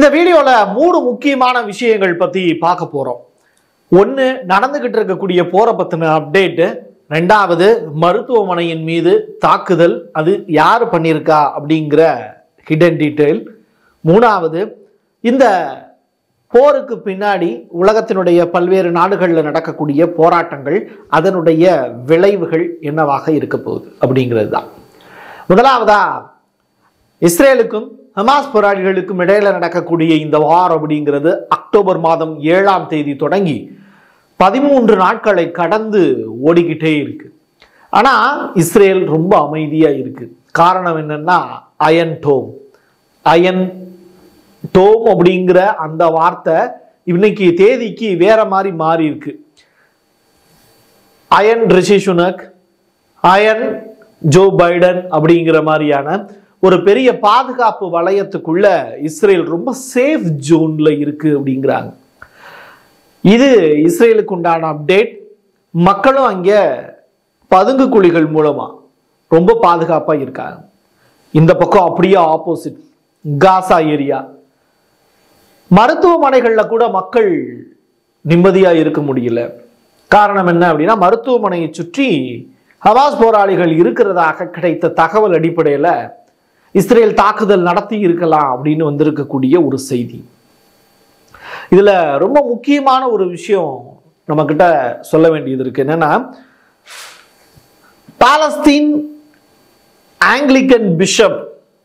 இந்த வீடியோல மூணு முக்கியமான விஷயங்கள் பத்தி பார்க்க போறோம் ஒன்று நடந்துகிட்டு இருக்கக்கூடிய போரை பத்தின அப்டேட்டு ரெண்டாவது மருத்துவமனையின் மீது தாக்குதல் அது யார் பண்ணியிருக்கா அப்படிங்கிற ஹிடன் டீட்டெயில் மூணாவது இந்த போருக்கு பின்னாடி உலகத்தினுடைய பல்வேறு நாடுகளில் நடக்கக்கூடிய போராட்டங்கள் அதனுடைய விளைவுகள் என்னவாக இருக்க போகுது அப்படிங்கிறது தான் முதலாவதா இஸ்ரேலுக்கும் ஹமாஸ் போராளிகளுக்கும் இடையில நடக்கக்கூடிய இந்த வார் அப்படிங்கிறது அக்டோபர் மாதம் ஏழாம் தேதி தொடங்கி பதிமூன்று நாட்களை கடந்து ஓடிக்கிட்டே இருக்கு ஆனா இஸ்ரேல் ரொம்ப அமைதியா இருக்கு காரணம் என்னன்னா அயன் டோம் அயன் டோம் அப்படிங்கிற அந்த வார்த்தை இன்னைக்கு தேதிக்கு வேற மாதிரி மாறி இருக்கு அயன் ரிஷி சுனக் அயன் ஜோ பைடன் அப்படிங்கிற மாதிரியான ஒரு பெரிய பாதுகாப்பு வளையத்துக்குள்ள இஸ்ரேல் ரொம்ப சேஃப் ஜோன்ல இருக்கு அப்படிங்கிறாங்க இது இஸ்ரேலுக்கு உண்டான அப்டேட் மக்களும் அங்கே பதுங்கு குழிகள் மூலமா ரொம்ப பாதுகாப்பா இருக்காங்க இந்த பக்கம் அப்படியே ஆப்போசிட் காசா ஏரியா மருத்துவமனைகளில் கூட மக்கள் நிம்மதியா இருக்க முடியல காரணம் என்ன அப்படின்னா மருத்துவமனையை சுற்றி ஹமாஸ் போராளிகள் இருக்கிறதாக கிடைத்த தகவல் அடிப்படையில் இஸ்ரேல் தாக்குதல் நடத்தி இருக்கலாம் அப்படின்னு வந்திருக்கக்கூடிய ஒரு செய்தி இதுல ரொம்ப முக்கியமான ஒரு விஷயம் நம்ம கிட்ட சொல்ல வேண்டியது இருக்கு என்னன்னா பாலஸ்தீன் ஆங்கிலிக்கன் பிஷப்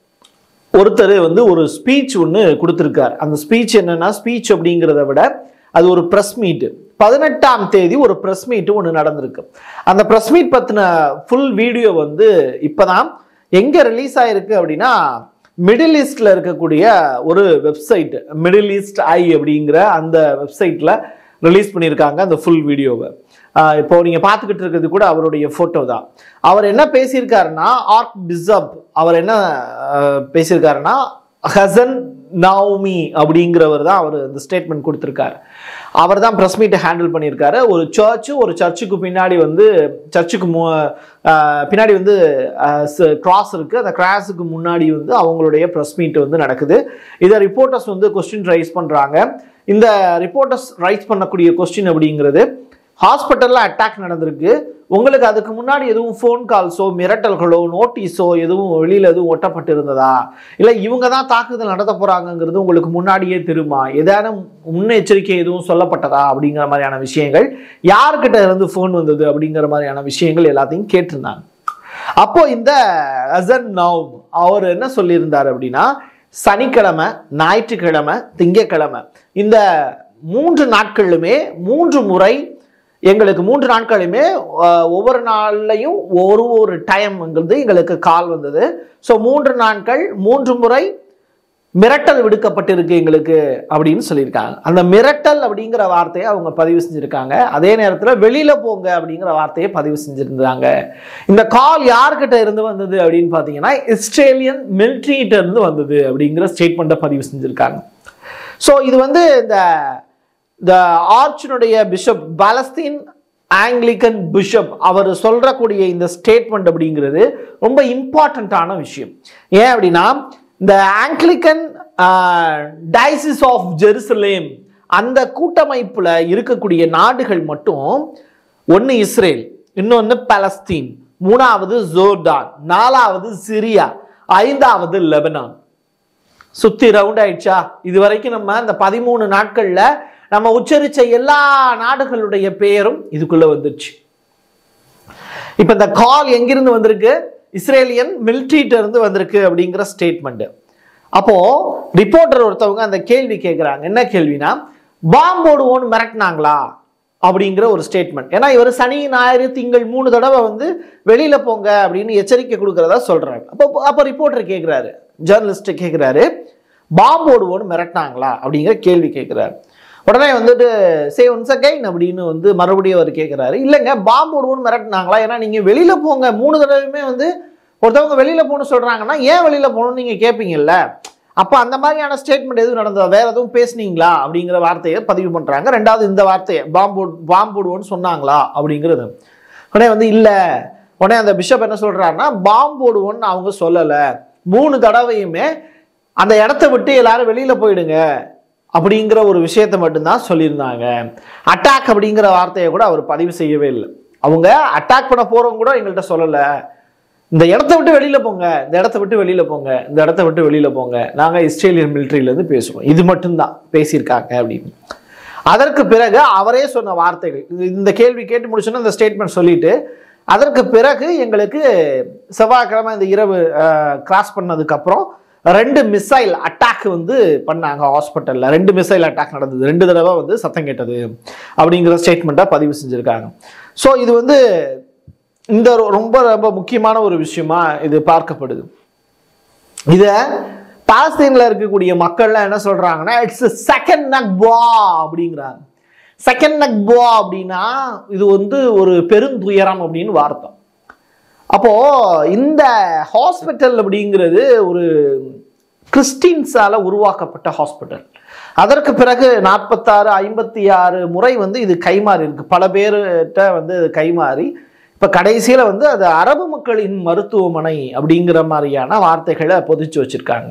ஒருத்தர் வந்து ஒரு ஸ்பீச் ஒன்று கொடுத்துருக்கார் அந்த ஸ்பீச் என்னன்னா ஸ்பீச் அப்படிங்கிறத விட அது ஒரு ப்ரெஸ் மீட் பதினெட்டாம் தேதி ஒரு ப்ரெஸ் மீட் ஒன்று நடந்திருக்கு அந்த ப்ரெஸ் மீட் பற்றின ஃபுல் வீடியோ வந்து இப்போதான் எங்கே ரிலீஸ் ஆயிருக்கு அப்படின்னா மிடில் ஈஸ்டில் இருக்கக்கூடிய ஒரு வெப்சைட் மிடில் ஈஸ்ட் ஐ அப்படிங்கிற அந்த வெப்சைட்டில் ரிலீஸ் பண்ணியிருக்காங்க அந்த ஃபுல் வீடியோவை இப்போ நீங்கள் பார்த்துக்கிட்டு இருக்கிறது கூட அவருடைய ஃபோட்டோ தான் அவர் என்ன பேசியிருக்காருன்னா ஆர்க் பிசப் அவர் என்ன அஹ், பேசியிருக்காருன்னா ஹசன் நவுமி அப்படிங்கிறவர் தான் அவர் இந்த ஸ்டேட்மெண்ட் கொடுத்துருக்காரு அவர் தான் ப்ரெஸ் மீட்டை ஹேண்டில் பண்ணியிருக்காரு ஒரு சர்ச்சு ஒரு சர்ச்சுக்கு பின்னாடி வந்து சர்ச்சுக்கு மு அஹ், பின்னாடி வந்து கிராஸ் இருக்குது அந்த கிராஸுக்கு முன்னாடி வந்து அவங்களுடைய ப்ரெஸ் மீட் வந்து நடக்குது இதை ரிப்போர்ட்டர்ஸ் வந்து கொஸ்டின் ரைஸ் பண்ணுறாங்க இந்த ரிப்போர்ட்டர்ஸ் ரைஸ் பண்ணக்கூடிய கொஸ்டின் அப்படிங்கிறது ஹாஸ்பிட்டலில் அட்டாக் நடந்திருக்கு உங்களுக்கு அதுக்கு முன்னாடி எதுவும் ஃபோன் கால்ஸோ மிரட்டல்களோ நோட்டீஸோ எதுவும் வெளியில் எதுவும் ஒட்டப்பட்டு இருந்ததா இல்லை இவங்க தான் தாக்குதல் நடத்த போகிறாங்கங்கிறது உங்களுக்கு முன்னாடியே தெரியுமா ஏதானும் முன்னெச்சரிக்கை எதுவும் சொல்லப்பட்டதா அப்படிங்கிற மாதிரியான விஷயங்கள் யார்கிட்ட இருந்து ஃபோன் வந்தது அப்படிங்கிற மாதிரியான விஷயங்கள் எல்லாத்தையும் கேட்டிருந்தாங்க அப்போ இந்த அசன் நவ் அவர் என்ன சொல்லியிருந்தார் அப்படின்னா சனிக்கிழமை ஞாயிற்றுக்கிழமை திங்கக்கிழமை இந்த மூன்று நாட்களிலுமே மூன்று முறை எங்களுக்கு மூன்று நாட்களுமே அஹ், ஒவ்வொரு நாள்லையும் ஒரு ஒரு டைம்ங்கிறது எங்களுக்கு கால் வந்தது ஸோ மூன்று நாட்கள் மூன்று முறை மிரட்டல் விடுக்கப்பட்டிருக்கு எங்களுக்கு அப்படின்னு சொல்லியிருக்காங்க அந்த மிரட்டல் அப்படிங்கிற வார்த்தையை அவங்க பதிவு செஞ்சிருக்காங்க அதே நேரத்தில் வெளியில போங்க அப்படிங்கிற வார்த்தையை பதிவு செஞ்சிருந்தாங்க இந்த கால் யார்கிட்ட இருந்து வந்தது அப்படின்னு பார்த்தீங்கன்னா இஸ்ரேலியன் மிலிட்ரிகிட்ட இருந்து வந்தது அப்படிங்கிற ஸ்டேட்மெண்ட்டை பதிவு செஞ்சிருக்காங்க ஸோ இது வந்து இந்த இந்த ஆர்ச்சினுடைய பிஷப் பாலஸ்தீன் ஆங்கிலிக்கன் பிஷப் அவர் சொல்றக்கூடிய இந்த ஸ்டேட்மெண்ட் அப்படிங்கிறது ரொம்ப இம்பார்ட்டண்ட்டான விஷயம் ஏன் அப்படின்னா இந்த ஆங்கிலிக்கன் டைசிஸ் ஆஃப் ஜெருசலேம் அந்த கூட்டமைப்புல இருக்கக்கூடிய நாடுகள் மட்டும் ஒன்று இஸ்ரேல் இன்னொன்று பலஸ்தீன் மூணாவது ஜோர்டான் நாலாவது சிரியா ஐந்தாவது லெபனான் சுத்தி ரவுண்ட் ஆயிடுச்சா இது வரைக்கும் நம்ம இந்த பதிமூணு நாட்கள்ல நம்ம உச்சரிச்ச எல்லா நாடுகளுடைய பெயரும் இதுக்குள்ள வந்துருச்சு இப்ப இந்த கால் எங்கிருந்து வந்திருக்கு இஸ்ரேலியன் மிலிட்ரிட்ட இருந்து வந்திருக்கு அப்படிங்கிற ஸ்டேட்மெண்ட் அப்போ ரிப்போர்ட்டர் ஒருத்தவங்க அந்த கேள்வி கேட்குறாங்க என்ன கேள்வினா பாம்பு போடுவோன்னு மிரட்டினாங்களா அப்படிங்கிற ஒரு ஸ்டேட்மெண்ட் ஏன்னா இவர் சனி ஞாயிறு திங்கள் மூணு தடவை வந்து வெளியில போங்க அப்படின்னு எச்சரிக்கை கொடுக்கறதா சொல்றாங்க அப்போ அப்போ ரிப்போர்ட்டர் கேட்குறாரு ஜேர்னலிஸ்ட் கேட்குறாரு பாம்பு போடுவோன்னு மிரட்டினாங்களா அப்படிங்கிற கேள்வி கேட்குறாரு உடனே வந்துட்டு சே ஒன்ஸ் அகைன் அப்படின்னு வந்து மறுபடியும் அவர் கேட்குறாரு இல்லைங்க பாம்பு போடுவோன்னு மிரட்டினாங்களா ஏன்னா நீங்கள் வெளியில் போங்க மூணு தடவையுமே வந்து ஒருத்தவங்க வெளியில் போகணும்னு சொல்கிறாங்கன்னா ஏன் வெளியில் போகணும்னு நீங்கள் கேட்பீங்கல்ல அப்போ அந்த மாதிரியான ஸ்டேட்மெண்ட் எதுவும் நடந்ததா வேற எதுவும் பேசுனீங்களா அப்படிங்கிற வார்த்தையை பதிவு பண்ணுறாங்க ரெண்டாவது இந்த வார்த்தையை பாம்பு பாம்பு போடுவோன்னு சொன்னாங்களா அப்படிங்கிறது உடனே வந்து இல்லை உடனே அந்த பிஷப் என்ன சொல்கிறாருன்னா பாம்பு போடுவோன்னு அவங்க சொல்லலை மூணு தடவையுமே அந்த இடத்த விட்டு எல்லாரும் வெளியில போயிடுங்க அப்படிங்கிற ஒரு விஷயத்தை மட்டும்தான் சொல்லியிருந்தாங்க அட்டாக் அப்படிங்கிற வார்த்தையை கூட அவர் பதிவு செய்யவே இல்லை அவங்க அட்டாக் பண்ண போறவங்க கூட எங்கள்கிட்ட சொல்லலை இந்த இடத்த விட்டு வெளியில போங்க இந்த இடத்த விட்டு வெளியில போங்க இந்த இடத்த விட்டு வெளியில போங்க நாங்க இஸ்ரேலியன் military-ல இருந்து பேசுறோம் இது மட்டும்தான் பேசியிருக்காங்க அப்படின்னு அதற்கு பிறகு அவரே சொன்ன வார்த்தைகள் இது- இந்த கேள்வி கேட்டு முடிச்சோன்னா இந்த ஸ்டேட்மெண்ட் சொல்லிட்டு அதற்கு பிறகு எங்களுக்கு செவ்வாய்க்கிழமை இந்த இரவு கிராஸ் பண்ணதுக்கு அப்புறம் ரெண்டு மிசைல் அட்டாக் வந்து பண்ணாங்க ஹாஸ்பிட்டல்ல ரெண்டு மிசைல் அட்டாக் நடந்தது ரெண்டு தடவை வந்து சத்தம் கேட்டது அப்படிங்கிற ஸ்டேட்மெண்ட்டை பதிவு செஞ்சிருக்காங்க ஸோ இது வந்து இந்த ரொ- ரொம்ப ரொம்ப முக்கியமான ஒரு விஷயமா இது பார்க்கப்படுது இத பாலஸ்தீன்ல இருக்கக்கூடிய மக்கள்லாம் என்ன சொல்றாங்கன்னா இட்ஸ் செகண்ட் நக்பா அப்படிங்கிறாங்க செகண்ட் நக்பா அப்படின்னா இது வந்து ஒரு பெருந்துயரம் அப்படின்னு வார்த்தை அப்போ இந்த ஹாஸ்பிட்டல் அப்படிங்கிறது ஒரு கிறிஸ்டின்ஸால உருவாக்கப்பட்ட ஹாஸ்பிட்டல் அதற்கு பிறகு நாற்பத்தாறு ஐம்பத்தி ஆறு முறை வந்து இது கைமாறி இருக்கு பல பேர்கிட்ட வந்து இது கைமாறி இப்ப கடைசியில வந்து அது அரபு மக்களின் மருத்துவமனை அப்படிங்கிற மாதிரியான வார்த்தைகளை பொதிச்சு வச்சிருக்காங்க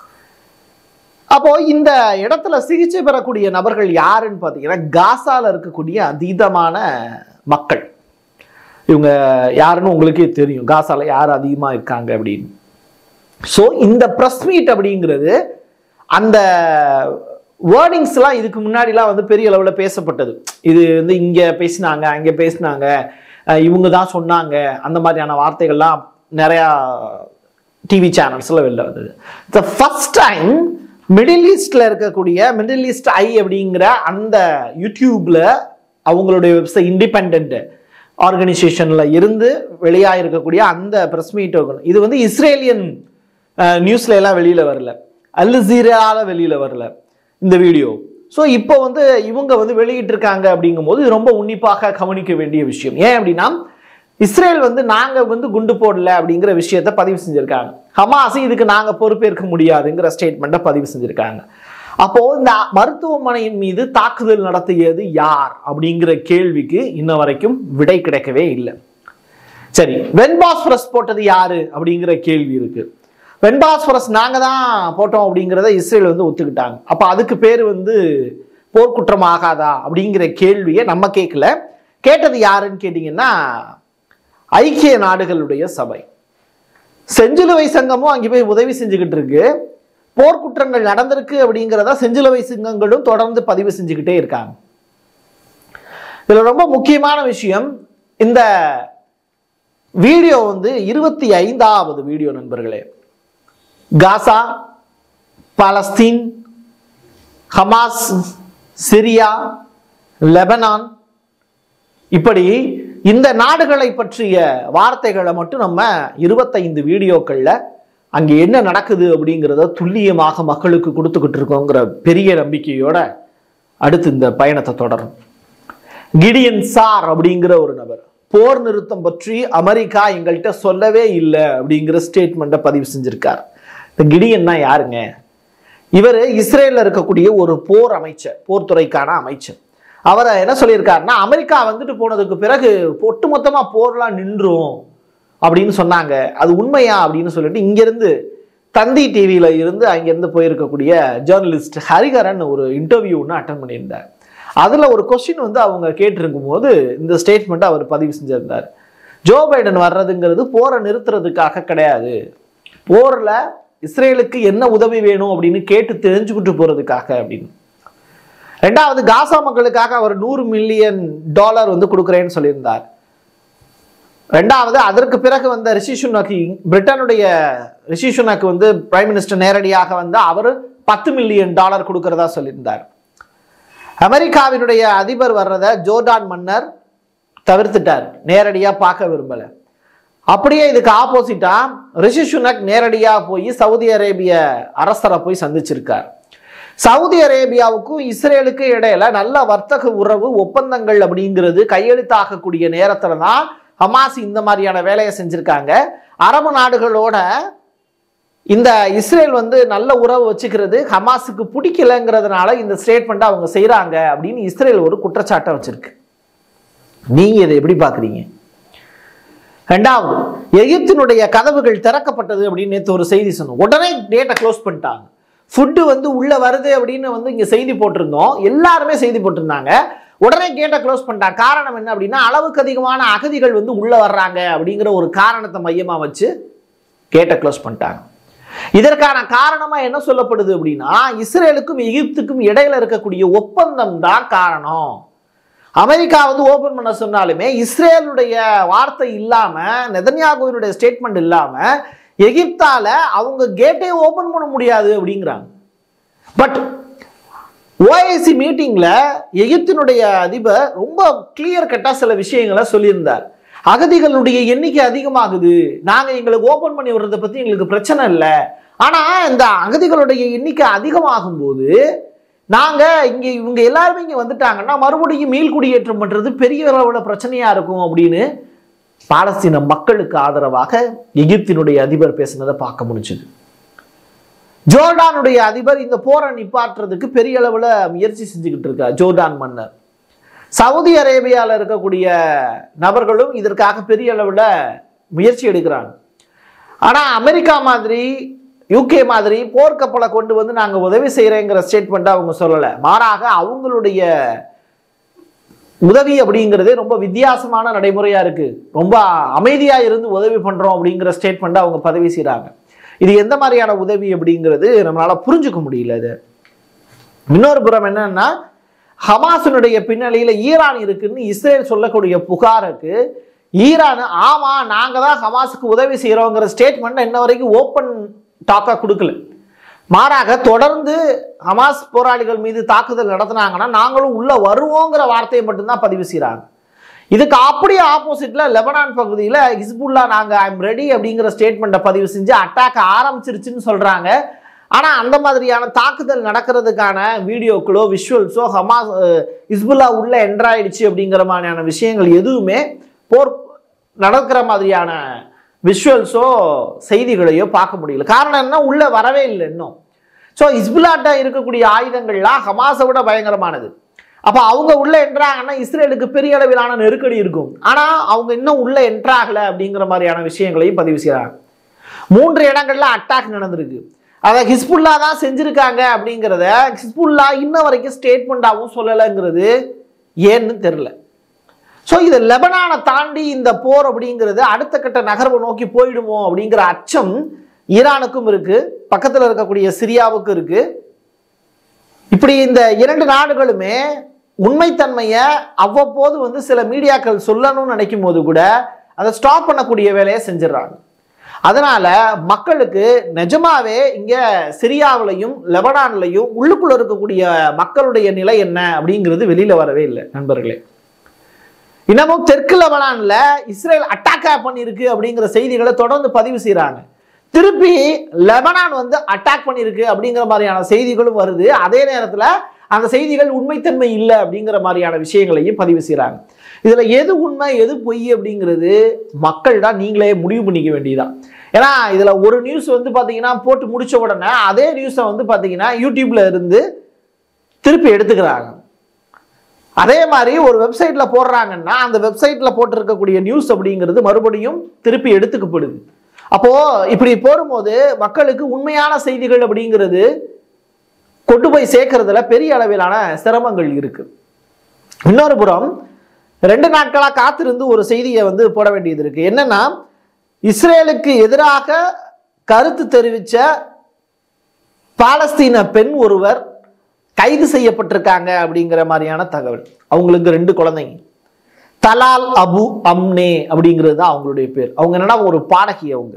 அப்போ இந்த இடத்துல சிகிச்சை பெறக்கூடிய நபர்கள் யாருன்னு பார்த்தீங்கன்னா காசால இருக்கக்கூடிய அதீதமான மக்கள் இவங்க யாருன்னு உங்களுக்கே தெரியும் காசால யார் அதிகமா இருக்காங்க அப்படின்னு ஸோ இந்த ப்ரெஸ் மீட் அப்படிங்கிறது அந்த வேர்டிங்ஸ்லாம் இதுக்கு முன்னாடிலாம் வந்து பெரிய அளவில் பேசப்பட்டது இது வந்து இங்கே பேசினாங்க அங்கே பேசினாங்க அஹ் இவங்க தான் சொன்னாங்க அந்த மாதிரியான வார்த்தைகள்லாம் நிறையா டிவி சேனல்ஸில் வெளில வந்தது த ஃபஸ்ட் டைம் மிடில் ஈஸ்டில் இருக்கக்கூடிய மிடில் ஈஸ்ட் ஐ அப்படிங்கிற அந்த யூடியூப்ல அவங்களுடைய வெப்சைட் இண்டிபெண்ட் ஆர்கனைசேஷனில் இருந்து வெளியாக இருக்கக்கூடிய அந்த ப்ரெஸ் மீட் இது வந்து இஸ்ரேலியன் நியூஸ்ல எல்லாம் வெளியில வரல அல்ஜீரால வெளியில வரல இந்த வீடியோ ஸோ இப்போ வந்து இவங்க வந்து வெளியிட்டிருக்காங்க அப்படிங்கும்போது இது ரொம்ப உன்னிப்பாக கவனிக்க வேண்டிய விஷயம் ஏன் அப்படின்னா இஸ்ரேல் வந்து நாங்க வந்து குண்டு போடல அப்படிங்கிற விஷயத்த பதிவு செஞ்சிருக்காங்க ஹமாஸ் இதுக்கு நாங்க பொறுப்பேற்க முடியாதுங்கிற ஸ்டேட்மெண்ட்டை பதிவு செஞ்சிருக்காங்க அப்போ இந்த மருத்துவமனையின் மீது தாக்குதல் நடத்தியது யார் அப்படிங்கிற கேள்விக்கு இன்ன வரைக்கும் விடை கிடைக்கவே இல்லை சரி வெண்பாஸ்பரஸ் போட்டது யாரு அப்படிங்கிற கேள்வி இருக்கு வெண்பாஸ்பரஸ் நாங்க தான் போட்டோம் அப்படிங்கிறத இஸ்ரேல் வந்து ஒத்துக்கிட்டாங்க அப்ப அதுக்கு பேர் வந்து போர்க்குற்றம் ஆகாதா அப்படிங்கிற கேள்வியை நம்ம கேட்கல கேட்டது யாருன்னு கேட்டீங்கன்னா ஐக்கிய நாடுகளுடைய சபை செஞ்சிலுவை சங்கமும் அங்கே போய் உதவி செஞ்சுக்கிட்டு இருக்கு போர்க்குற்றங்கள் நடந்திருக்கு அப்படிங்கிறத செஞ்சிலுவை சங்கங்களும் தொடர்ந்து பதிவு செஞ்சுக்கிட்டே இருக்காங்க இதுல ரொம்ப முக்கியமான விஷயம் இந்த வீடியோ வந்து இருபத்தி ஐந்தாவது வீடியோ நண்பர்களே Gaza Palestine Hamas Syria Lebanon இப்படி இந்த நாடுகளை பற்றிய வார்த்தைகளை மட்டும் நம்ம இருபத்தைந்து வீடியோக்கள்ல அங்கே என்ன நடக்குது அப்படிங்கிறத துல்லியமாக மக்களுக்கு கொடுத்துக்கிட்டு இருக்கோங்கிற பெரிய நம்பிக்கையோட அடுத்து இந்த பயணத்தை தொடரும் கிடியன் சார் அப்படிங்கிற ஒரு நபர் போர் நிறுத்தம் பற்றி அமெரிக்கா எங்கள்கிட்ட சொல்லவே இல்லை அப்படிங்கிற ஸ்டேட்மெண்ட்டை பதிவு செஞ்சிருக்கார் இந்த கிடியன்னா யாருங்க இவர் இஸ்ரேல்ல இருக்கக்கூடிய ஒரு போர் அமைச்சர் போர்த்துறைக்கான அமைச்சர் அவரை என்ன சொல்லியிருக்காருன்னா அமெரிக்கா வந்துட்டு போனதுக்கு பிறகு ஒட்டுமொத்தமா போர்லாம் நின்றும் அப்படின்னு சொன்னாங்க அது உண்மையா அப்படின்னு சொல்லிட்டு இங்கிருந்து தந்தி டிவியில இருந்து அங்கிருந்து போயிருக்கக்கூடிய ஜேர்னலிஸ்ட் ஹரிகரன் ஒரு இன்டர்வியூ ஒன்று அட்டன் பண்ணியிருந்தார் அதுல ஒரு கொஸ்டின் வந்து அவங்க கேட்டிருக்கும் போது இந்த ஸ்டேட்மெண்ட் அவர் பதிவு செஞ்சிருந்தார் ஜோ பைடன் வர்றதுங்கிறது போரை நிறுத்துறதுக்காக கிடையாது போர்ல இஸ்ரேலுக்கு என்ன உதவி வேணும் அப்படின்னு கேட்டு தெரிஞ்சுக்கிட்டு போறதுக்காக அப்படின்னு ரெண்டாவது காசா மக்களுக்காக அவர் நூறு மில்லியன் டாலர் வந்து கொடுக்குறேன்னு சொல்லியிருந்தார் ரெண்டாவது அதற்கு பிறகு வந்த ரிஷி சுனக் பிரிட்டனுடைய ரிஷி சுனக் வந்து பிரைம் மினிஸ்டர் நேரடியாக வந்து அவர் பத்து மில்லியன் டாலர் கொடுக்கறதா சொல்லியிருந்தார் அமெரிக்காவினுடைய அதிபர் வர்றத ஜோர்டான் மன்னர் தவிர்த்துட்டார் நேரடியா பார்க்க விரும்பல அப்படியே இதுக்கு ஆப்போசிட்டா ரிஷி சுனக் நேரடியா போய் சவுதி அரேபிய அரசரை போய் சந்திச்சிருக்கார் சவுதி அரேபியாவுக்கும் இஸ்ரேலுக்கும் இடையில நல்ல வர்த்தக உறவு ஒப்பந்தங்கள் அப்படிங்கிறது கையெழுத்தாகக்கூடிய நேரத்துல தான் ஹமாஸ் இந்த மாதிரியான வேலையை செஞ்சிருக்காங்க அரபு நாடுகளோட இந்த இஸ்ரேல் வந்து நல்ல உறவு வச்சுக்கிறது ஹமாஸுக்கு பிடிக்கலங்கிறதுனால இந்த ஸ்டேட்மெண்ட் அவங்க செய்றாங்க அப்படின்னு இஸ்ரேல் ஒரு குற்றச்சாட்டை வச்சிருக்கு நீங்க இதை எப்படி பாக்குறீங்க ரெண்டாவது எகிப்தினுடைய கதவுகள் திறக்கப்பட்டது அப்படின்னு நேற்று ஒரு செய்தி சொன்னோம் உடனே டேட்டை க்ளோஸ் பண்ணிட்டாங்க ஃபுட்டு வந்து உள்ள வருது அப்படின்னு வந்து இங்க செய்தி போட்டிருந்தோம் எல்லாருமே செய்தி போட்டிருந்தாங்க உடனே கேட்டை க்ளோஸ் பண்ணிட்டாங்க காரணம் என்ன அப்படின்னா அளவுக்கு அதிகமான அகதிகள் வந்து உள்ள வர்றாங்க அப்படிங்கிற ஒரு காரணத்தை மையமா வச்சு கேட்டை க்ளோஸ் பண்ணிட்டாங்க இதற்கான காரணமா என்ன சொல்லப்படுது அப்படின்னா இஸ்ரேலுக்கும் எகிப்துக்கும் இடையில இருக்கக்கூடிய ஒப்பந்தம் தான் காரணம் அமெரிக்கா வந்து ஓபன் பண்ண சொன்னாலுமே இஸ்ரேலுடைய வார்த்தை இல்லாம நெதன்யாகுவினுடைய ஸ்டேட்மெண்ட் இல்லாம எகிப்தால அவங்க கேட்டே ஓபன் பண்ண முடியாது அப்படிங்கிறாங்க பட் ஓஐசி மீட்டிங்ல எகிப்தினுடைய அதிபர் ரொம்ப கிளியர் கட்டா சில விஷயங்களை சொல்லியிருந்தார் அகதிகளுடைய எண்ணிக்கை அதிகமாகுது நாங்க எங்களுக்கு ஓபன் பண்ணி விடுறதை பத்தி எங்களுக்கு பிரச்சனை இல்லை ஆனா இந்த அகதிகளுடைய எண்ணிக்கை அதிகமாகும் போது நாங்க இங்க இவங்க எல்லாருமே இங்க வந்துட்டாங்கன்னா மறுபடியும் மீள் குடியேற்றம் பண்றது பெரிய அளவுல பிரச்சனையா இருக்கும் அப்படின்னு பாலஸ்தீன மக்களுக்கு ஆதரவாக எகிப்தினுடைய அதிபர் பேசினதை பார்க்க முடிஞ்சது ஜோர்டானுடைய அதிபர் இந்த போரை நிப்பாட்டுறதுக்கு பெரிய அளவுல முயற்சி செஞ்சுக்கிட்டு இருக்கார் ஜோர்டான் மன்னர் சவுதி அரேபியாவில் இருக்கக்கூடிய நபர்களும் இதற்காக பெரிய அளவில் முயற்சி எடுக்கிறாங்க ஆனால் அமெரிக்கா மாதிரி யூகே மாதிரி போர்க்கப்பலை கொண்டு வந்து நாங்கள் உதவி செய்கிறேங்கிற ஸ்டேட்மெண்ட்டை அவங்க சொல்லலை மாறாக அவங்களுடைய உதவி அப்படிங்கிறது ரொம்ப வித்தியாசமான நடைமுறையா இருக்கு ரொம்ப அமைதியா இருந்து உதவி பண்றோம் அப்படிங்கிற ஸ்டேட்மெண்ட் அவங்க பதவி செய்றாங்க இது எந்த மாதிரியான உதவி அப்படிங்கிறது நம்மளால புரிஞ்சுக்க முடியல இது இன்னொரு புறம் என்னன்னா ஹமாஸினுடைய பின்னணியில ஈரான் இருக்குன்னு இஸ்ரேல் சொல்லக்கூடிய புகாருக்கு ஈரான் ஆமா நாங்க தான் ஹமாஸுக்கு உதவி செய்யறோங்கிற ஸ்டேட்மெண்ட் இன்ன வரைக்கும் ஓப்பன் டாக்கா கொடுக்கல மாறாக தொடர்ந்து ஹமாஸ் போராளிகள் மீது தாக்குதல் நடத்துனாங்கன்னா நாங்களும் உள்ள வருவோங்கிற வார்த்தையை மட்டும்தான் பதிவு செய்கிறாங்க இதுக்கு அப்படியே ஆப்போசிட்ல லெபனான் பகுதியில் ஹிஸ்புல்லா நாங்கள் ஐம் ரெடி அப்படிங்கிற ஸ்டேட்மெண்ட்டை பதிவு செஞ்சு அட்டாக் ஆரம்பிச்சிருச்சுன்னு சொல்றாங்க ஆனால் அந்த மாதிரியான தாக்குதல் நடக்கிறதுக்கான வீடியோக்களோ விஷுவல்ஸோ ஹமாஸ் அஹ், ஹிஸ்புல்லா உள்ள என்ட்ராயிடுச்சு அப்படிங்கிற மாதிரியான விஷயங்கள் எதுவுமே போர் நடக்கிற மாதிரியான விஷுவல்ஸோ செய்திகளையோ பார்க்க முடியல காரணம் என்ன உள்ள வரவே இல்லை இன்னும் ஸோ இஸ்புல்லாட்ட இருக்கக்கூடிய ஆயுதங்கள்லாம் ஹமாஸை விட பயங்கரமானது அப்போ அவங்க உள்ள என்ட்ராங்கன்னா இஸ்ரேலுக்கு பெரிய அளவிலான நெருக்கடி இருக்கும் ஆனால் அவங்க இன்னும் உள்ள என்ட்ராகல அப்படிங்கிற மாதிரியான விஷயங்களையும் பதிவு செய்கிறாங்க மூன்று இடங்கள்ல அட்டாக் நடந்திருக்கு அதை ஹிஸ்புல்லா தான் செஞ்சிருக்காங்க அப்படிங்கிறத ஹிஸ்புல்லா இன்ன வரைக்கும் ஸ்டேட்மெண்ட்டாகவும் சொல்லலைங்கிறது ஏன்னு தெரில ஸோ இது லெபனானை தாண்டி இந்த போர் அப்படிங்கிறது அடுத்த கட்ட நகர்வை நோக்கி போயிடுமோ அப்படிங்கிற அச்சம் ஈரானுக்கும் இருக்கு பக்கத்தில் இருக்கக்கூடிய சிரியாவுக்கும் இருக்கு இப்படி இந்த இரண்டு நாடுகளுமே உண்மைத்தன்மையை அவ்வப்போது வந்து சில மீடியாக்கள் சொல்லணும்னு நினைக்கும் போது கூட அதை ஸ்டாப் பண்ணக்கூடிய வேலையை செஞ்சிடறாங்க அதனால மக்களுக்கு நிஜமாவே இங்க சிரியாவிலையும் லெபனான்லையும் உள்ளுக்குள்ள இருக்கக்கூடிய மக்களுடைய நிலை என்ன அப்படிங்கிறது வெளியில வரவே இல்லை நண்பர்களே இன்னமும் தெற்கு லெபனான்ல இஸ்ரேல் அட்டாக் பண்ணியிருக்கு அப்படிங்கிற செய்திகளை தொடர்ந்து பதிவு செய்றாங்க திருப்பி லெபனான் வந்து அட்டாக் பண்ணியிருக்கு அப்படிங்கிற மாதிரியான செய்திகளும் வருது அதே நேரத்தில் அந்த செய்திகள் உண்மைத்தன்மை இல்லை அப்படிங்கிற மாதிரியான விஷயங்களையும் பதிவு செய்கிறாங்க இதில் எது உண்மை எது பொய் அப்படிங்கிறது மக்கள் தான் நீங்களே முடிவு பண்ணிக்க வேண்டியதான் ஏன்னா இதில் ஒரு நியூஸ் வந்து பார்த்தீங்கன்னா போட்டு முடிச்ச உடனே அதே நியூஸை வந்து பார்த்தீங்கன்னா யூடியூப்ல இருந்து திருப்பி எடுத்துக்கிறாங்க அதே மாதிரி ஒரு வெப்சைட்ல போடுறாங்கன்னா அந்த வெப்சைட்ல போட்டிருக்கக்கூடிய நியூஸ் அப்படிங்கிறது மறுபடியும் திருப்பி எடுத்துக்கப்படுது அப்போ இப்படி போடும்போது மக்களுக்கு உண்மையான செய்திகள் அப்படிங்கிறது கொண்டு போய் சேர்க்கறதுல பெரிய அளவிலான சிரமங்கள் இருக்கு இன்னொரு புறம் ரெண்டு நாட்களா காத்திருந்து ஒரு செய்தியை வந்து போட வேண்டியது இருக்கு என்னன்னா இஸ்ரேலுக்கு எதிராக கருத்து தெரிவித்த பாலஸ்தீன பெண் ஒருவர் கைது செய்யப்பட்டிருக்காங்க அப்படிங்கிற மாதிரியான தகவல் அவங்களுக்கு ரெண்டு குழந்தைங்க தலால் அபு அம்னே அப்படிங்கிறது தான் அவங்களுடைய பேர் அவங்க என்னன்னா ஒரு பாடகி அவங்க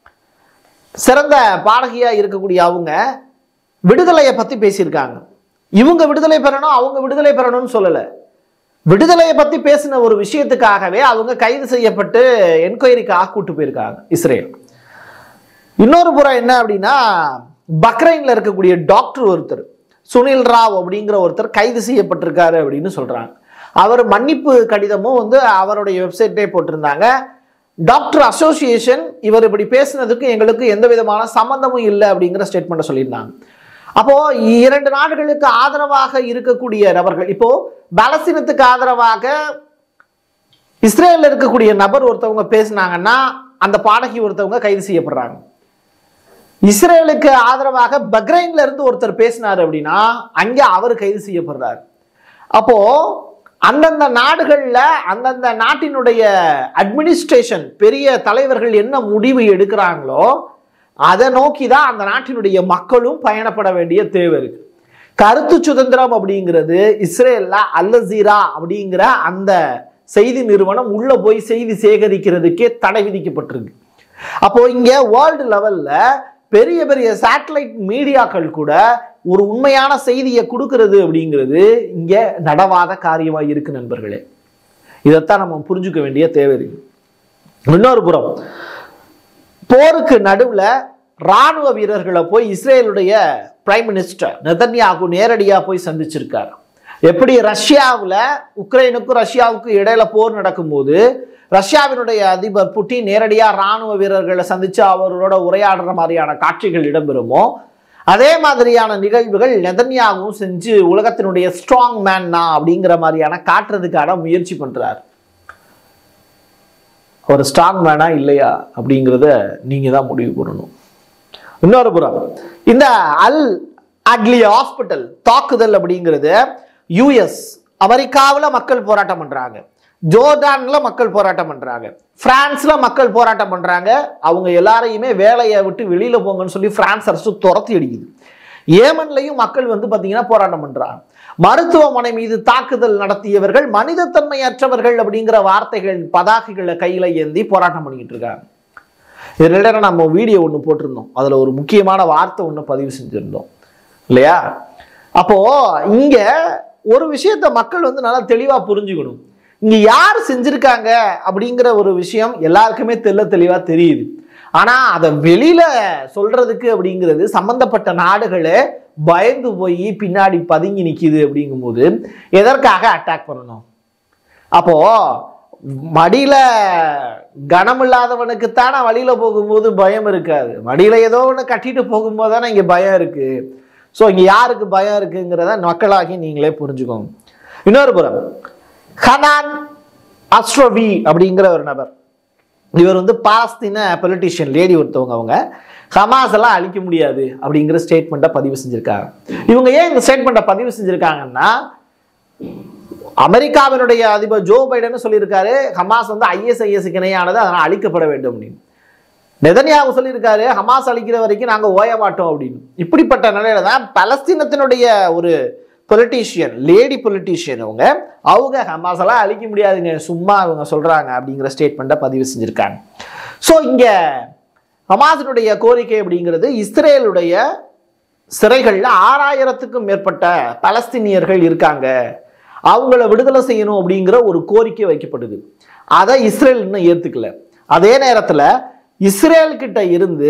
சிறந்த பாடகியா இருக்கக்கூடிய அவங்க விடுதலையை பத்தி பேசியிருக்காங்க இவங்க விடுதலை பெறணும் அவங்க விடுதலை பெறணும்னு சொல்லலை விடுதலையை பத்தி பேசின ஒரு விஷயத்துக்காகவே அவங்க கைது செய்யப்பட்டு என்கொயரிக்காக கூட்டு போயிருக்காங்க இஸ்ரேல் இன்னொரு புறம் என்ன அப்படின்னா பக்ரைன்ல இருக்கக்கூடிய டாக்டர் ஒருத்தர் சுனில் ராவ் அப்படிங்கிற ஒருத்தர் கைது செய்யப்பட்டிருக்காரு அப்படின்னு சொல்றாங்க அவர் மன்னிப்பு கடிதமும் வந்து அவருடைய வெப்சைட்டே போட்டிருந்தாங்க டாக்டர் அசோசியேஷன் இவர் இப்படி பேசினதுக்கு எங்களுக்கு எந்த விதமான சம்மந்தமும் இல்லை அப்படிங்கிற ஸ்டேட்மெண்ட்டை சொல்லியிருந்தாங்க அப்போ இரண்டு நாடுகளுக்கு ஆதரவாக இருக்கக்கூடிய நபர்கள் இப்போ பலஸ்தீனத்துக்கு ஆதரவாக இஸ்ரேலில் இருக்கக்கூடிய நபர் ஒருத்தவங்க பேசினாங்கன்னா அந்த பாடகி ஒருத்தவங்க கைது செய்யப்படுறாங்க இஸ்ரேலுக்கு ஆதரவாக பக்ரைன்ல இருந்து ஒருத்தர் பேசினார் அப்படின்னா அங்கே அவர் கைது செய்யப்படுறார் அப்போ அந்தந்த நாடுகள்ல அந்தந்த நாட்டினுடைய அட்மினிஸ்ட்ரேஷன் பெரிய தலைவர்கள் என்ன முடிவு எடுக்கிறாங்களோ அதை நோக்கி தான் அந்த நாட்டினுடைய மக்களும் பயணப்பட வேண்டிய தேவை இருக்கு கருத்து சுதந்திரம் அப்படிங்கிறது இஸ்ரேல்ல அல்லசீரா அப்படிங்கிற அந்த செய்தி நிறுவனம் உள்ள போய் செய்தி சேகரிக்கிறதுக்கே தடை விதிக்கப்பட்டிருக்கு அப்போ இங்க வேர்ல்டு லெவல்ல பெரிய பெரிய சேட்டலைட் மீடியாக்கள் கூட ஒரு உண்மையான செய்தியை கொடுக்கிறது அப்படிங்கிறது இங்க நடவாத காரியமா இருக்கு நண்பர்களே இதைத்தான் நம்ம புரிஞ்சுக்க வேண்டிய தேவை இருக்கு இன்னொரு புறம் போருக்கு நடுவுல ராணுவ வீரர்களை போய் இஸ்ரேலுடைய பிரைம் மினிஸ்டர் நெதன்யாகு நேரடியா போய் சந்திச்சிருக்காரு எப்படி ரஷ்யாவில் உக்ரைனுக்கும் ரஷ்யாவுக்கும் இடையில போர் நடக்கும்போது ரஷ்யாவினுடைய அதிபர் புட்டின் நேரடியா ராணுவ வீரர்களை சந்திச்சு அவர்களோட உரையாடுற மாதிரியான காட்சிகள் இடம்பெறுமோ அதே மாதிரியான நிகழ்வுகள் நெதன்யாகவும் செஞ்சு உலகத்தினுடைய ஸ்ட்ராங் மேன் நான் அப்படிங்கிற மாதிரியான காட்டுறதுக்கான முயற்சி பண்றார் ஒரு ஸ்ட்ராங் மேனா இல்லையா அப்படிங்கிறத நீங்க தான் முடிவு பண்ணணும் இன்னொரு புறம் இந்த அல் அட்லி ஹாஸ்பிட்டல் தாக்குதல் அப்படிங்கிறது யுஎஸ் அமெரிக்காவில் மக்கள் போராட்டம் பண்றாங்க ஜோர்டான்ல மக்கள் போராட்டம் பண்றாங்க பிரான்ஸ்ல மக்கள் போராட்டம் பண்றாங்க அவங்க எல்லாரையுமே வேலையை விட்டு வெளியில போங்கன்னு சொல்லி பிரான்ஸ் அரசு துரத்தி அடிக்குது ஏமன்லையும் மக்கள் வந்து பாத்தீங்கன்னா போராட்டம் பண்றாங்க மருத்துவமனை மீது தாக்குதல் நடத்தியவர்கள் மனிதத்தன்மையற்றவர்கள் அப்படிங்கிற வார்த்தைகள் பதாகைகளை கையில ஏந்தி போராட்டம் பண்ணிக்கிட்டு இருக்காங்க இது ரிலேட்டடாக நம்ம வீடியோ ஒன்று போட்டிருந்தோம் அதில் ஒரு முக்கியமான வார்த்தை ஒன்று பதிவு செஞ்சுருந்தோம் இல்லையா அப்போ இங்க ஒரு விஷயத்த மக்கள் வந்து நல்லா தெளிவா புரிஞ்சுக்கணும் இங்க யார் செஞ்சிருக்காங்க அப்படிங்கிற ஒரு விஷயம் எல்லாருக்குமே தெல்ல தெளிவா தெரியுது ஆனா அதை வெளியில சொல்றதுக்கு அப்படிங்கிறது சம்பந்தப்பட்ட நாடுகளே பயந்து போய் பின்னாடி பதுங்கி நிக்குது அப்படிங்கும்போது எதற்காக அட்டாக் பண்ணணும் அப்போ மடியில கனம் இல்லாதவனுக்குத்தானே வழியில போகும்போது பயம் இருக்காது மடியில ஏதோ ஒன்று கட்டிட்டு போகும்போது தானே இங்க பயம் இருக்கு ஸோ இங்க யாருக்கு பயம் இருக்குங்கிறத மக்களாகி நீங்களே புரிஞ்சுக்கோங்க இன்னொரு புறம் ஹனான் அஸ்ரோவி அப்படிங்கிற ஒரு நபர் இவர் வந்து பாலஸ்தீன பொலிட்டிஷியன் லேடி ஒருத்தவங்க அவங்க ஹமாஸ் எல்லாம் அழிக்க முடியாது அப்படிங்கிற ஸ்டேட்மெண்ட்டை பதிவு செஞ்சிருக்காங்க இவங்க ஏன் இந்த ஸ்டேட்மெண்ட்டை பதிவு செஞ்சிருக்காங்கன்னா அமெரிக்காவினுடைய அதிபர் ஜோ பைடன் சொல்லியிருக்காரு ஹமாஸ் வந்து ஐஎஸ்ஐஎஸ்க்கு இணையானது அதனால் அழிக்கப்பட வேண்டும் அப்படின்னு நெதன்யாவு சொல்லியிருக்காரு ஹமாஸ் அழிக்கிற வரைக்கும் நாங்கள் ஓய மாட்டோம் அப்படின்னு இப்படிப்பட்ட நிலையில தான் பலஸ்தீனத்தினுடைய ஒரு பொலிட்டீஷியன் லேடி பொலிட்டீஷியன் அவங்க அவங்க ஹமாஸ் எல்லாம் அழிக்க முடியாதுங்க சும்மா அவங்க சொல்றாங்க அப்படிங்கிற ஸ்டேட்மெண்ட்டை பதிவு செஞ்சிருக்காங்க ஸோ இங்க ஹமாஸினுடைய கோரிக்கை அப்படிங்கிறது இஸ்ரேலுடைய சிறைகளில் ஆறாயிரத்துக்கும் மேற்பட்ட பலஸ்தீனியர்கள் இருக்காங்க அவங்கள விடுதலை செய்யணும் அப்படிங்கிற ஒரு கோரிக்கை வைக்கப்படுது அதை இஸ்ரேல் இன்னும் ஏத்துக்கல அதே நேரத்துல இஸ்ரேல் கிட்ட இருந்து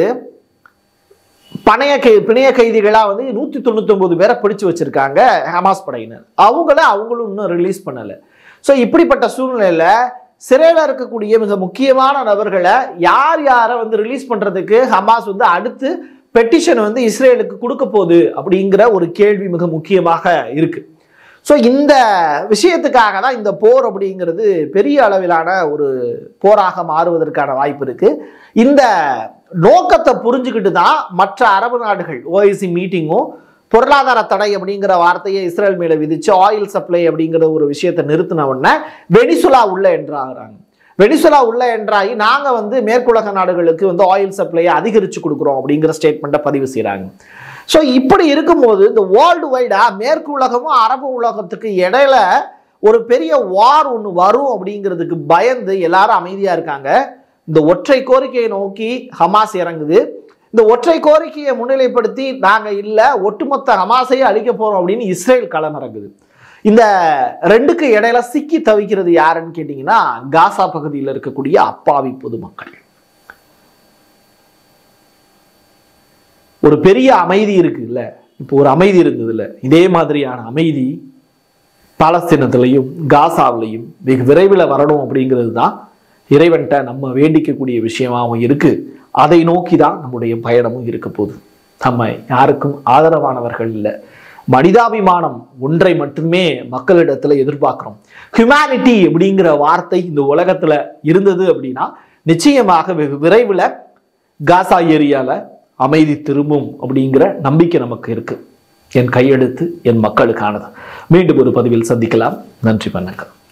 பணைய கை பிணைய கைதிகளா வந்து நூத்தி தொண்ணூத்தி பேரை பிடிச்சு வச்சிருக்காங்க ஹமாஸ் படையினர் அவங்கள அவங்களும் இன்னும் ரிலீஸ் பண்ணல ஸோ இப்படிப்பட்ட சூழ்நிலையில சிறையில் இருக்கக்கூடிய மிக முக்கியமான நபர்களை யார் யாரை வந்து ரிலீஸ் பண்றதுக்கு ஹமாஸ் வந்து அடுத்து பெட்டிஷன் வந்து இஸ்ரேலுக்கு கொடுக்க போகுது அப்படிங்கிற ஒரு கேள்வி மிக முக்கியமாக இருக்கு ஸோ இந்த விஷயத்துக்காக தான் இந்த போர் அப்படிங்கிறது பெரிய அளவிலான ஒரு போராக மாறுவதற்கான வாய்ப்பு இருக்கு இந்த நோக்கத்தை புரிஞ்சுக்கிட்டு தான் மற்ற அரபு நாடுகள் ஓஐசி மீட்டிங்கும் பொருளாதார தடை அப்படிங்கிற வார்த்தையை இஸ்ரேல் மேல விதிச்சு ஆயில் சப்ளை அப்படிங்கிற ஒரு விஷயத்தை நிறுத்தின உடனே வெனிசுலா உள்ள என்றாகிறாங்க வெனிசுலா உள்ள என்றாகி நாங்க வந்து மேற்குலக நாடுகளுக்கு வந்து ஆயில் சப்ளையை அதிகரிச்சு கொடுக்குறோம் அப்படிங்கிற ஸ்டேட்மெண்ட்டை பதிவு செய்றாங்க ஸோ இப்படி இருக்கும்போது இந்த வேர்ல்டு வைடா மேற்கு உலகமும் அரபு உலகத்துக்கு இடையில ஒரு பெரிய வார் ஒன்று வரும் அப்படிங்கிறதுக்கு பயந்து எல்லாரும் அமைதியா இருக்காங்க இந்த ஒற்றை கோரிக்கையை நோக்கி ஹமாஸ் இறங்குது இந்த ஒற்றை கோரிக்கையை முன்னிலைப்படுத்தி நாங்க இல்ல ஒட்டுமொத்த ஹமாஸையே அழிக்க போறோம் அப்படின்னு இஸ்ரேல் களமிறங்குது இந்த ரெண்டுக்கு இடையில சிக்கி தவிக்கிறது யாருன்னு கேட்டீங்கன்னா காசா பகுதியில் இருக்கக்கூடிய அப்பாவி பொதுமக்கள் ஒரு பெரிய அமைதி இருக்கு இல்ல இப்போ ஒரு அமைதி இருந்தது இல்ல இதே மாதிரியான அமைதி பாலஸ்தீனத்திலையும் காசாவிலையும் வெகு விரைவில் வரணும் அப்படிங்கிறது தான் இறைவன்கிட்ட நம்ம வேண்டிக்கக்கூடிய விஷயமாவும் இருக்கு அதை நோக்கி தான் நம்முடைய பயணமும் இருக்க போகுது நம்ம யாருக்கும் ஆதரவானவர்கள் இல்லை மனிதாபிமானம் ஒன்றை மட்டுமே மக்களிடத்துல எதிர்பார்க்கிறோம் ஹியூமனிட்டி அப்படிங்கிற வார்த்தை இந்த உலகத்துல இருந்தது அப்படின்னா நிச்சயமாக வெகு விரைவில் காசா ஏரியால அமைதி திரும்பும் அப்படிங்கிற நம்பிக்கை நமக்கு இருக்கு என் கையெழுத்து என் மக்களுக்கானது மீண்டும் ஒரு பதிவில் சந்திக்கலாம் நன்றி வணக்கம்